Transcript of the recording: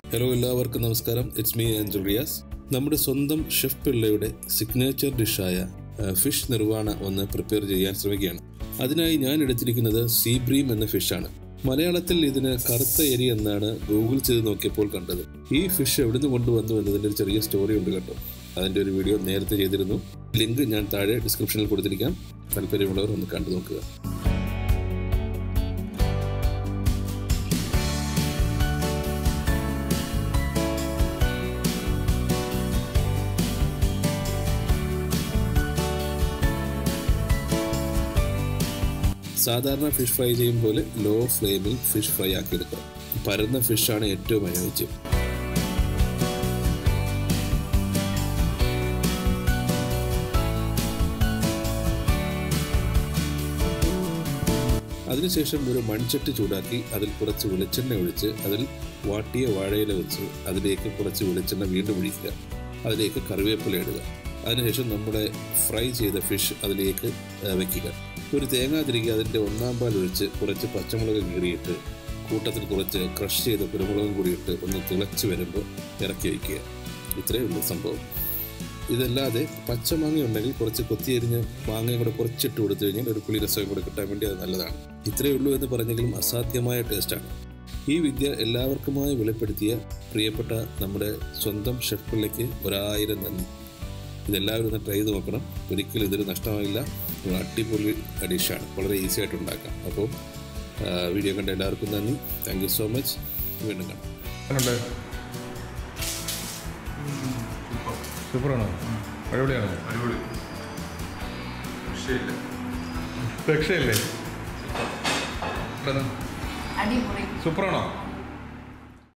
hello എല്ലാവർക്കും നമസ്കാരം it's me Anchal Riyas നമ്മുടെ സ്വന്തം ഷെഫ് പിള്ളയുടെ സിഗ്നേച്ചർ ഡിഷായ ഫിഷ് നിർവാണ ഒന്ന് പ്രിപ്പയർ ചെയ്യാൻ ശ്രമിക്കുകയാണ് അതിനായി ഞാൻ എടുത്തിരിക്കുന്നത് സീബ്രീം എന്ന ഫിഷാണ് മലയാളത്തിൽ ഇതിന് കറുത്ത എരി എന്നാണ് ഗൂഗിൾ ചെയ്ത് നോക്കിയപ്പോൾ കണ്ടത് ഈ ഫിഷ് എവിടുന്ന് കൊണ്ടുവന്നു എന്നതിൻ്റെ ഒരു ചെറിയ സ്റ്റോറി ഉണ്ട് കേട്ടോ അതിൻ്റെ ഒരു വീഡിയോ നേരത്തെ ചെയ്തിരുന്നു ലിങ്ക് ഞാൻ താഴെ ഡിസ്ക്രിപ്ഷനിൽ കൊടുത്തിരിക്കാം താല്പര്യമുള്ളവർ ഒന്ന് കണ്ടു നോക്കുക സാധാരണ ഫിഷ് ഫ്രൈ ചെയ്യും പോലെ ലോ ഫ്ലെയിമിൽ ഫിഷ് ഫ്രൈ ആക്കിയെടുക്കുക പരന്ന ഫിഷാണ് ഏറ്റവും അനുയോജ്യം അതിനുശേഷം ഒരു മൺചട്ടി ചൂടാക്കി അതിൽ കുറച്ച് വെളിച്ചെണ്ണ ഒഴിച്ച് അതിൽ വാട്ടിയ വാഴയില വെച്ച് അതിലേക്ക് കുറച്ച് വെളിച്ചെണ്ണ വീണ്ടും ഒഴിക്കുക അതിലേക്ക് കറിവേപ്പില ഇടുക അതിനുശേഷം നമ്മുടെ ഫ്രൈ ചെയ്ത ഫിഷ് അതിലേക്ക് വെക്കുക ഒരു തേങ്ങാ തിരികെ അതിൻ്റെ ഒന്നാം പാൽ ഒഴിച്ച് കുറച്ച് പച്ചമുളക് കീറിയിട്ട് കൂട്ടത്തിൽ കുറച്ച് ക്രഷ് ചെയ്ത കുരുമുളകും കൂടി ഇട്ട് ഒന്ന് തിളച്ച് വരുമ്പോൾ ഇറക്കി വയ്ക്കുക ഇത്രയേ ഉള്ളൂ സംഭവം ഇതല്ലാതെ പച്ചമാങ്ങ ഉണ്ടെങ്കിൽ കുറച്ച് കൊത്തിയരിഞ്ഞ് മാങ്ങയും കൂടെ കുറച്ചിട്ട് കൊടുത്തു കഴിഞ്ഞാൽ ഒരു പുളി രസവും കൂടെ കിട്ടാൻ വേണ്ടി അത് നല്ലതാണ് ഇത്രയേ ഉള്ളൂ എന്ന് പറഞ്ഞെങ്കിലും അസാധ്യമായ ടേസ്റ്റാണ് ഈ വിദ്യ എല്ലാവർക്കുമായി വെളിപ്പെടുത്തിയ പ്രിയപ്പെട്ട നമ്മുടെ സ്വന്തം ഷെഫ് പിള്ളയ്ക്ക് ഒരായിരം നന്ദി ഇതെല്ലാവരും ഒന്ന് ട്രൈ ചെയ്ത് നോക്കണം ഒരിക്കലും ഇതൊരു നഷ്ടമാകില്ല ഒരു അടിപൊളി ഡിഷാണ് വളരെ ഈസി ആയിട്ട് ഉണ്ടാക്കാം അപ്പോൾ വീഡിയോ കണ്ട എല്ലാവർക്കും നന്ദി താങ്ക് യു സോ മച്ച് വീണ്ടും കാണാം എങ്ങനുണ്ട് സൂപ്പറാണോ അടിപൊളിയാണോ അടിപൊളി രക്ഷയില്ല രക്ഷയല്ലേ അടിപൊളി സൂപ്പറാണോ